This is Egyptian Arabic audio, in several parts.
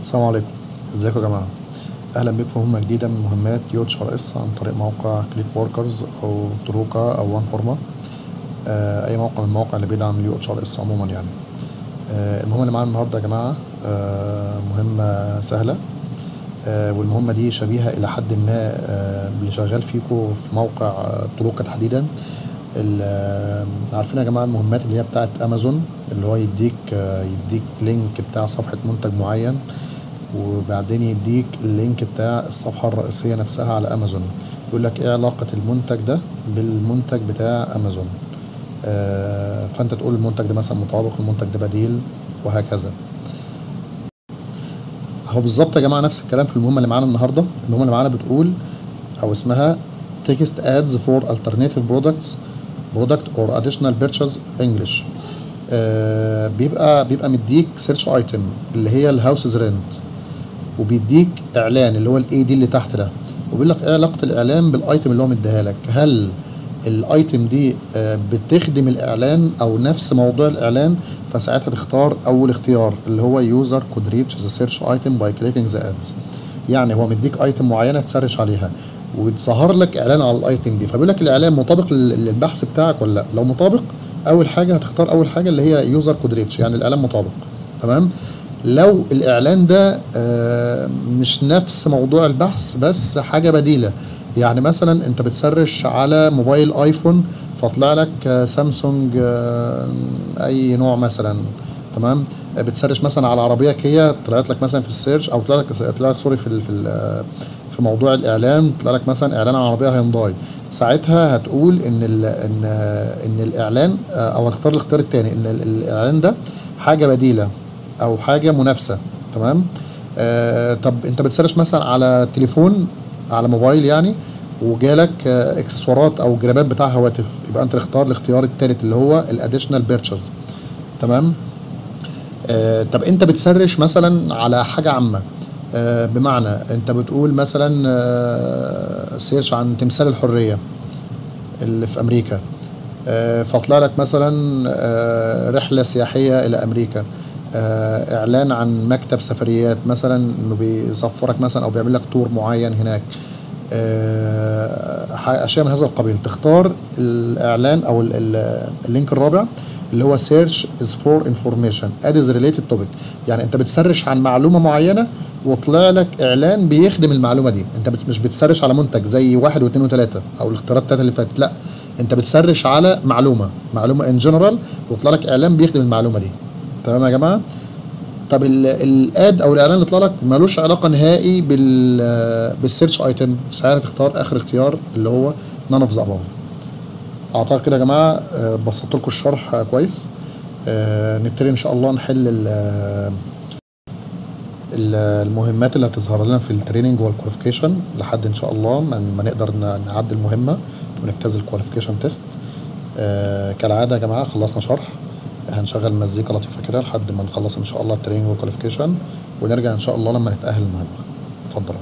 السلام عليكم ازيكم يا جماعه اهلا بكم في مهمه جديده من مهمات يو اتش ار اس عن طريق موقع كليك وركرز او تروكا او وان فورما آه اي موقع من المواقع اللي بيدعم اليو اتش ار اس عموما يعني آه المهمه اللي معانا النهارده يا جماعه آه مهمه سهله آه والمهمه دي شبيهه الى حد ما آه اللي شغال فيكم في موقع آه، تروكا تحديدا ال- آه، عارفين يا جماعه المهمات اللي هي بتاعت امازون اللي هو يديك آه، يديك لينك بتاع صفحه منتج معين وبعدين يديك اللينك بتاع الصفحه الرئيسيه نفسها على امازون يقول لك ايه علاقه المنتج ده بالمنتج بتاع امازون آه، فانت تقول المنتج ده مثلا مطابق المنتج ده بديل وهكذا هو بالظبط يا جماعه نفس الكلام في المهمه اللي معانا النهارده المهمه اللي معانا بتقول او اسمها text ads for alternative products product or additional purchase English آه بيبقى بيبقى مديك سيرش ايتم اللي هي الهاوسز رينت وبيديك اعلان اللي هو الاي دي اللي تحت ده وبيقول لك ايه علاقه الاعلان بالايتم اللي هو مديها لك هل الايتم دي آه، بتخدم الاعلان او نفس موضوع الاعلان فساعتها تختار اول اختيار اللي هو يوزر كود ريتش ذا سيرش ايتم باي كليكينج ذا ادز يعني هو مديك ايتم معينه تسرش عليها وتظهر لك اعلان على الايتم دي فبيقول لك الاعلان مطابق لل- للبحث بتاعك ولا لا لو مطابق اول حاجه هتختار اول حاجه اللي هي يوزر كود ريتش يعني الاعلان مطابق تمام لو الاعلان ده آه، مش نفس موضوع البحث بس حاجه بديله يعني مثلا انت بتسرش على موبايل ايفون فطلع لك آه، سامسونج آه، اي نوع مثلا تمام آه، بتسرش مثلا على عربيه كيا طلعت لك مثلا في السيرش او طلع لك طلع لك سوري في ال- في ال- آه، في موضوع الاعلان طلع لك مثلا اعلان عن عربيه هيونداي ساعتها هتقول ان ال ان آه، ان الاعلان آه، او هتختار الاختيار الثاني ان ال- الاعلان ده حاجه بديله او حاجه منافسه تمام آه طب انت بتسرش مثلا على تليفون على موبايل يعني وجالك آه اكسسوارات او جرابات بتاع هواتف يبقى انت تختار الاختيار الثالث اللي هو الاديشنال بيرتشز تمام آه طب انت بتسرش مثلا على حاجه عامه آه بمعنى انت بتقول مثلا آه سيرش عن تمثال الحريه اللي في امريكا آه، فطلع لك مثلا آه، رحله سياحيه الى امريكا آه، اعلان عن مكتب سفريات مثلا انه بيسفرك مثلا او بيعمل لك تور معين هناك آه، ح- اشياء من هذا القبيل تختار الاعلان او ال- ال- اللينك الرابع اللي هو سيرش از فور انفورميشن اد از ريليتد توبيك يعني انت بتسرش عن معلومه معينه وطلع لك اعلان بيخدم المعلومه دي انت بت- مش بتسرش على منتج زي واحد واثنين وثلاثه او الاختيارات الثلاثه اللي فاتت لا انت بتسرش على معلومه معلومه ان جنرال ويطلع لك اعلان بيخدم المعلومه دي تمام يا جماعه طب ال- الاد او الاعلان اللي طلع لك ملوش علاقه نهائي بال بالسيرش ايتم ساعتها تختار اخر اختيار اللي هو none of the above اعتقد كده يا جماعه آه، بسطت لكم الشرح آه، كويس آه، نبتدي ان شاء الله نحل ال- ال- المهمات اللي هتظهر لنا في التريننج والكواليفيكيشن لحد ان شاء الله ما ما نقدر ن- نعدي المهمه ونجتاز الكواليفيكيشن تيست آه كالعاده يا جماعه خلصنا شرح هنشغل مزيكا لطيفه كده لحد ما نخلص ان شاء الله التريننج والكواليفيكيشن ونرجع ان شاء الله لما نتاهل المهمه اتفضلوا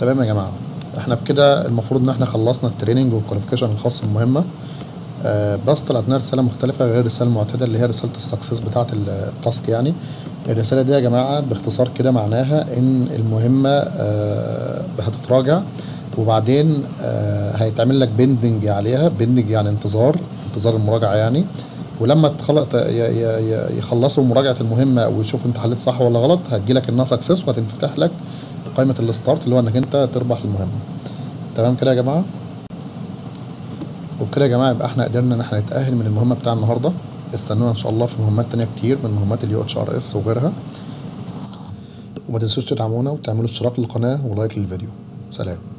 تمام يا جماعه احنا بكده المفروض ان احنا خلصنا التريننج والكواليفيكيشن الخاص بالمهمه آه بس طلعت لنا رساله مختلفه غير الرساله المعتاده اللي هي رساله السكسس بتاعه التاسك يعني الرساله دي يا جماعه باختصار كده معناها ان المهمه آه هتتراجع وبعدين آه هيتعمل لك بيندنج عليها بيندنج يعني انتظار انتظار المراجعه يعني ولما تخلق يخلصوا مراجعه المهمه ويشوفوا انت حليت صح ولا غلط هتجيلك انها سكسس وهتنفتح لك قائمه الستارت اللي هو انك انت تربح المهمه تمام كده يا جماعه وبكده يا جماعه يبقى احنا قدرنا ان احنا نتاهل من المهمه بتاع النهارده استنونا ان شاء الله في مهمات تانية كتير من مهمات اليو اتش ار اس وغيرها وما تنسوش تدعمونا وتعملوا اشتراك للقناه ولايك للفيديو سلام